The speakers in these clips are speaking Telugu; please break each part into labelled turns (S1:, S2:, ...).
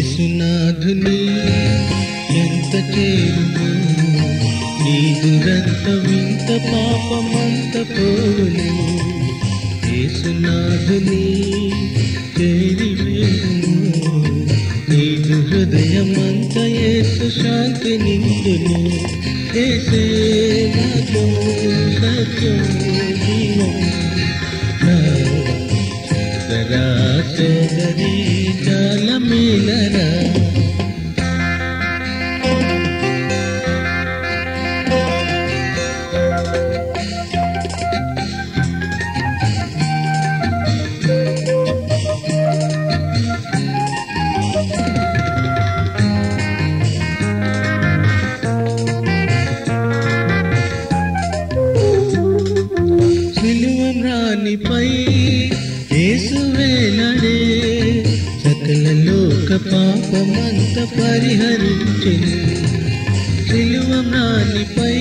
S1: యేసునాథుని ఎంత చేరును నీ దురంత వింత పాపమంత పోను యేసునాథుని చేరి వేడుము నీదు హృదయమంత యేసు శాంతి నిండును ఏసే మార్గము సత్యము జీవము సరా సోదరి చాల మేలరా సిలువం రాణిపై యేసువేలడే సకల లోక పాపమంత పరిహరించెను సిలువం రాణిపై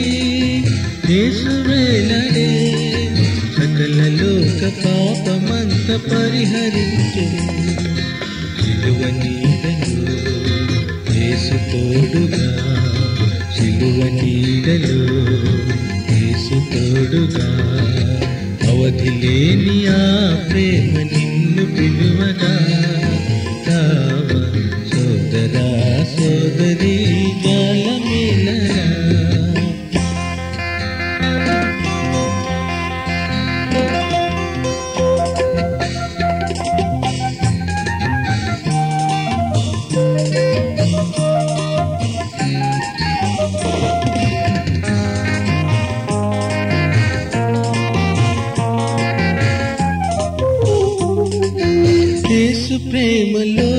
S1: యేసువేలడే సకల లోక పాపమంత పరిహరించెను సిలువ నీడలో యేసు తోడుగా సిలువ నీడలో యేసు తోడుగా అవధి లేని ఆ ప్రేమ నిన్ను పిలువగా కావ సోదరా సోదరి జాలమేలరా యేసు ప్రేమలో